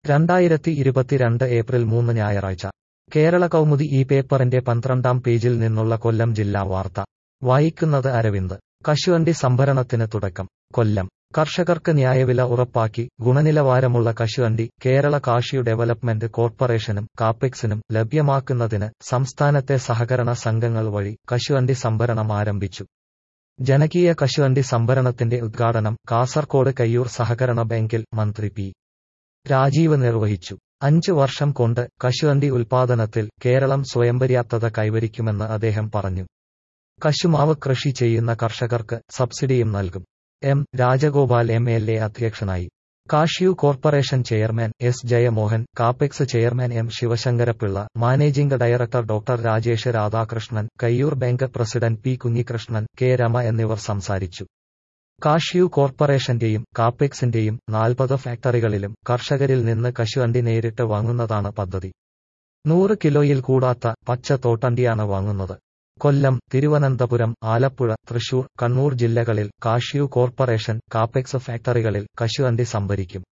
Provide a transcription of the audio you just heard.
രണ്ടായിരത്തി ഇരുപത്തിരണ്ട് ഏപ്രിൽ മൂന്ന് ഞായറാഴ്ച കേരള കൗമുദി ഈ പേപ്പറിന്റെ പന്ത്രണ്ടാം പേജിൽ നിന്നുള്ള കൊല്ലം ജില്ലാ വാർത്ത വായിക്കുന്നത് അരവിന്ദ് കശുവണ്ടി സംഭരണത്തിന് തുടക്കം കൊല്ലം കർഷകർക്ക് ന്യായവില ഉറപ്പാക്കി ഗുണനിലവാരമുള്ള കശുവണ്ടി കേരള കാഷ്യു ഡെവലപ്മെന്റ് കോർപ്പറേഷനും കാപ്പെക്സിനും ലഭ്യമാക്കുന്നതിന് സംസ്ഥാനത്തെ സഹകരണ സംഘങ്ങൾ വഴി കശുവണ്ടി സംഭരണം ആരംഭിച്ചു ജനകീയ കശുവണ്ടി സംഭരണത്തിന്റെ ഉദ്ഘാടനം കാസർകോട് കയ്യൂർ സഹകരണ ബാങ്കിൽ മന്ത്രി പി രാജീവ് നിർവഹിച്ചു അഞ്ചു വർഷം കൊണ്ട് കശുവണ്ടി ഉൽപാദനത്തിൽ കേരളം സ്വയംപര്യാപ്തത കൈവരിക്കുമെന്ന് അദ്ദേഹം പറഞ്ഞു കശുമാവ് കൃഷി ചെയ്യുന്ന കർഷകർക്ക് സബ്സിഡിയും നൽകും M Rajagopal M L A അധ്യക്ഷനായി cashew corporation chairman S Jayamohan Kapex chairman M Sivasankarapillai managing director doctor Rajesh Radhakrishnan Kayyur bank president P Kunhikrishnan K Rema എന്നിവർ സംസാരിച്ചു കാഷ്യു കോർപ്പറേഷന്റെയും കാപ്പെക്സിന്റെയും നാൽപ്പത് ഫാക്ടറികളിലും കർഷകരിൽ നിന്ന് കശുവണ്ടി നേരിട്ട് വാങ്ങുന്നതാണ് പദ്ധതി നൂറ് കിലോയിൽ കൂടാത്ത പച്ച തോട്ടണ്ടിയാണ് വാങ്ങുന്നത് കൊല്ലം തിരുവനന്തപുരം ആലപ്പുഴ തൃശൂർ കണ്ണൂർ ജില്ലകളിൽ കാഷ്യു കോർപ്പറേഷൻ കാപ്പെക്സ് ഫാക്ടറികളിൽ കശുവണ്ടി സംഭരിക്കും